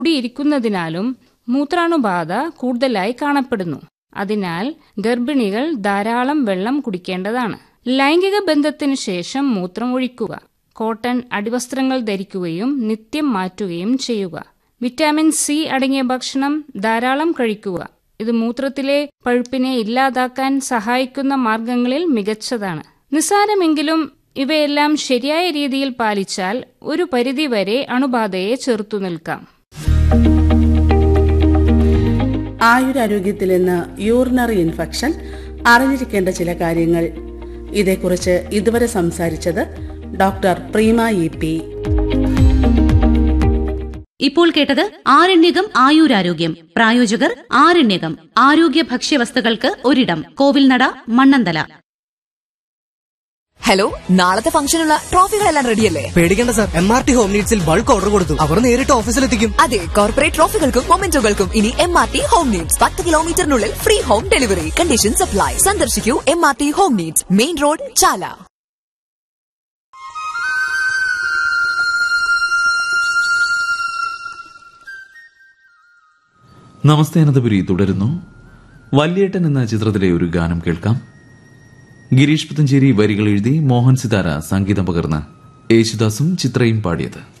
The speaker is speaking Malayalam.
കൂടിയിരിക്കുന്നതിനാലും മൂത്രാണുബാധ കൂടുതലായി കാണപ്പെടുന്നു അതിനാൽ ഗർഭിണികൾ ധാരാളം വെള്ളം കുടിക്കേണ്ടതാണ് ലൈംഗിക ബന്ധത്തിനു ശേഷം മൂത്രം ഒഴിക്കുക കോട്ടൺ അടിവസ്ത്രങ്ങൾ ധരിക്കുകയും നിത്യം മാറ്റുകയും ചെയ്യുക വിറ്റാമിൻ സി അടങ്ങിയ ഭക്ഷണം ധാരാളം കഴിക്കുക ഇത് മൂത്രത്തിലെ പഴുപ്പിനെ ഇല്ലാതാക്കാൻ സഹായിക്കുന്ന മാർഗങ്ങളിൽ മികച്ചതാണ് നിസ്സാരമെങ്കിലും ഇവയെല്ലാം ശരിയായ രീതിയിൽ പാലിച്ചാൽ ഒരു പരിധിവരെ അണുബാധയെ ചെറുത്തു നിൽക്കാം ആയുരാരോഗ്യത്തിൽ നിന്ന് യൂറിനറി ഇൻഫെക്ഷൻ അറിഞ്ഞിരിക്കേണ്ട ചില കാര്യങ്ങൾ ഇതേക്കുറിച്ച് ഇതുവരെ സംസാരിച്ചത് ഡോക്ടർ പ്രീമ ഇ പി ഇപ്പോൾ കേട്ടത് ആരണ്യകം ആയുരാരോഗ്യം പ്രായോജകർ ആരണ്യകം ആരോഗ്യ ഭക്ഷ്യവസ്തുക്കൾക്ക് ഒരിടം കോവിൽനട മണ്ണന്തല ഹലോ നാളത്തെ ഫംഗ്ഷനുള്ള ട്രോഫികളെല്ലാം റെഡിയല്ലേ പേടിക്കേണ്ട sir M R T home നീഡ്സിൽ ബൾക്ക് ഓർഡർ കൊടുത്തു അവർ നേരിട്ട് ഓഫീസിലെത്തിക്കും അതെ കോർപ്പറേറ്റ് ട്രോഫികൾക്കും മൊമെന്റോകൾക്കും ഇനി M R T home needs പത്ത് കിലോമീറ്ററിനുള്ളിൽ free home delivery condition supply സന്ദർശിക്കൂ M R T home needs main road Chala നമസ്തേ അനന്തപുരി തുടരുന്നു വല്യേട്ടൻ എന്ന ചിത്രത്തിലെ ഒരു ഗാനം കേൾക്കാം ഗിരീഷ് പുത്തഞ്ചേരി വരികൾ എഴുതി മോഹൻ സിതാര സംഗീതം പകർന്ന് യേശുദാസും ചിത്രയും പാടിയത്